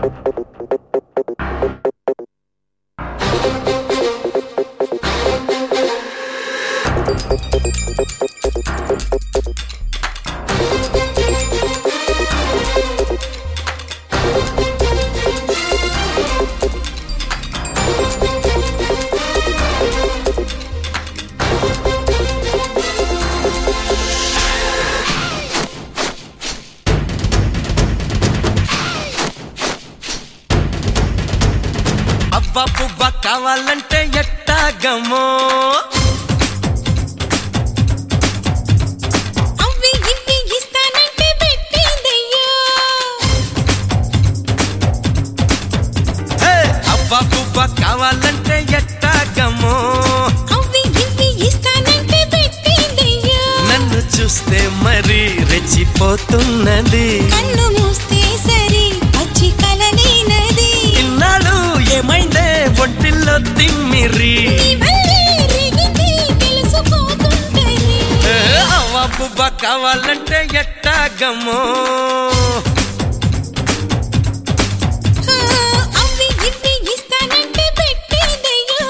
అవ్వ పువ్వ కావాలంటే ఎట్టాగమో అవ్వి ఇవ్వి ఇస్తానంటే పెట్టేదయ్యో హే! అవ్వ పువ్వ కావాలంటే ఎట్టాగమో అవ్వి ఇవ్వి ఇస్తానంటే పెట్టేదయ్యో నన్ను చూస్తే మరి రెచ్చిపోతున్నది కన్ను మూస్తే సరి పచ్చి కలనేనది ఇన్నాళ్ళు ఏమైందే ఒంటిల్లో తిమ్మిరి నీ వల్లే రేగింది తెలిసిపోతుంటది హే! అవ్వ పువ్వ కావాలంటే ఎట్టాగమో ఆ, అవ్వి ఇవ్వి ఇస్తానంటే పెట్టేదయ్యో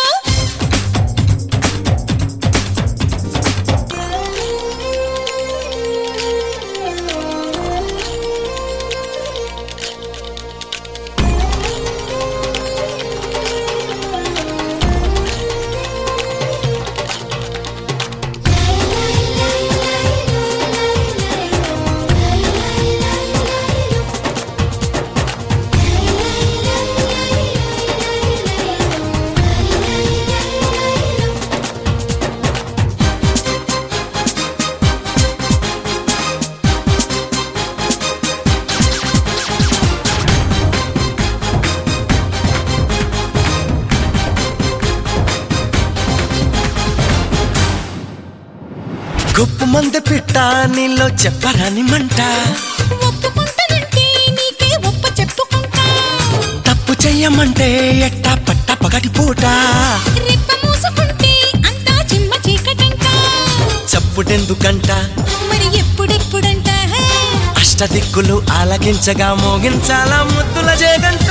గుప్పు మంది పిట్ట నీలో చెప్పరాని మంట ఒప్పుకుంటానంటే నీకే ఒప్ప చెప్పుకుంటా తప్పు చెయ్యమంటే ఎట్టా పట్ట పగటి పూట రెప్ప మూసుకుంటే అంతా చిమ్మ చీకటంట చప్పుడెందుకంట మరి ఎప్పుడెప్పుడంట అష్టదిక్కులు ఆలకించగా మోగించాలా ముద్దుల జేగంట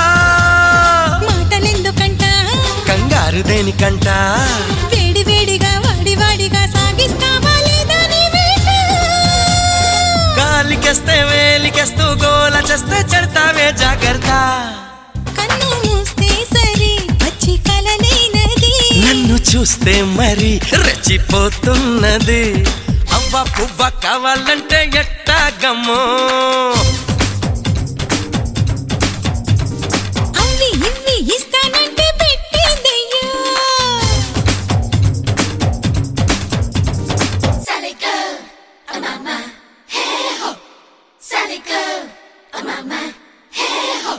మాటలెందుకంట కంగారు దేనికంట వేడి వేడిగా వాడి వాడిగా సాగిస్తావా లేదా నీ వేట గాలికెస్తే వేలికెస్తూ గోల చేస్తే చెడతావే జాగ్రత్త కన్ను మూస్తే సరి పచ్చి కలనైనది నన్ను చూస్తే మరి రెచ్చిపోతున్నది అవ్వ పువ్వ కావాలంటే ఎట్టాగమ్మో అవ్వి ఇవ్వి ఇస్తానంటే పెట్టేదయ్యో Sally go, a mama, hey ho. Sally go, a mama, hey ho.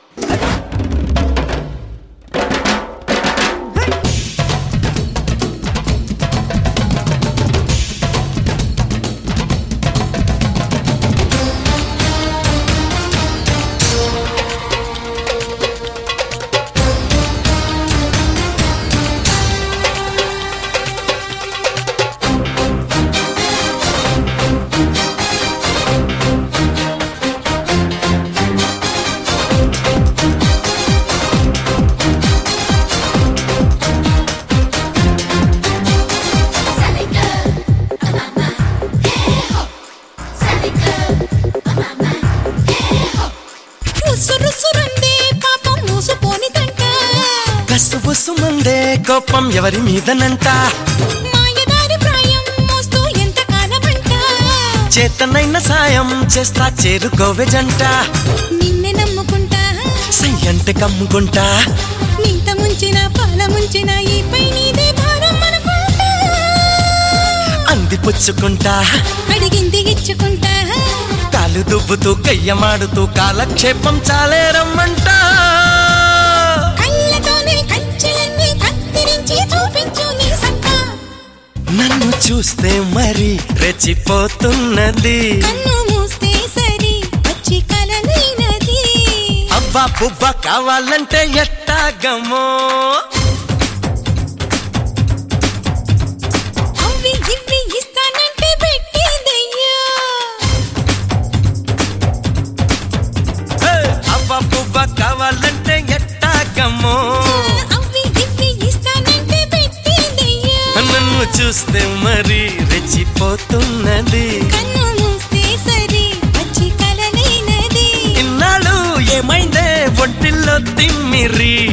Sally go, a mama, hey ho. Sally go, a mama, hey ho. రుసు రుసు రందే పాపం మూసుపోనిదంట కసు మందే కోపం ఎవరి మీదనంట మాయదారి ప్రాయం మోస్తూ ఎంత కాలమంట చేతనైన సాయం చేస్తా చేరుకోవే జంట నిన్నే నమ్ముకుంటా సై అంటే కమ్ముకుంటా నింత ముంచిన పాల ముంచిన ఈ పై నీదే భారం అనుకుంటా అంది పుచ్చుకుంటా అడిగింది ఇచ్చుకుంటా కాలు దువ్వుతూ కయ్యమాడుతూ కాలక్షేపం చాలే రమ్మంట కళ్ళతోనే కంచెలన్నీ కత్తిరించి చూపించు నీ సత్తా నన్ను చూస్తే మరి రెచ్చిపోతున్నది కన్ను మూస్తే సరి వచ్చి కలనైనది అవ్వ పువ్వ కావాలంటే ఎట్టాగమో అవ్వి ఇవ్వి ఇస్తానంటే పెట్టేదయ్యో హే! అవ్వ చూస్తే మరి రెచ్చిపోతున్నది కన్ను మూస్తే సరి వచ్చి కలలేనది ఇన్నాళ్ళు ఏమైందే ఒంటిల్లో తిమ్మిరి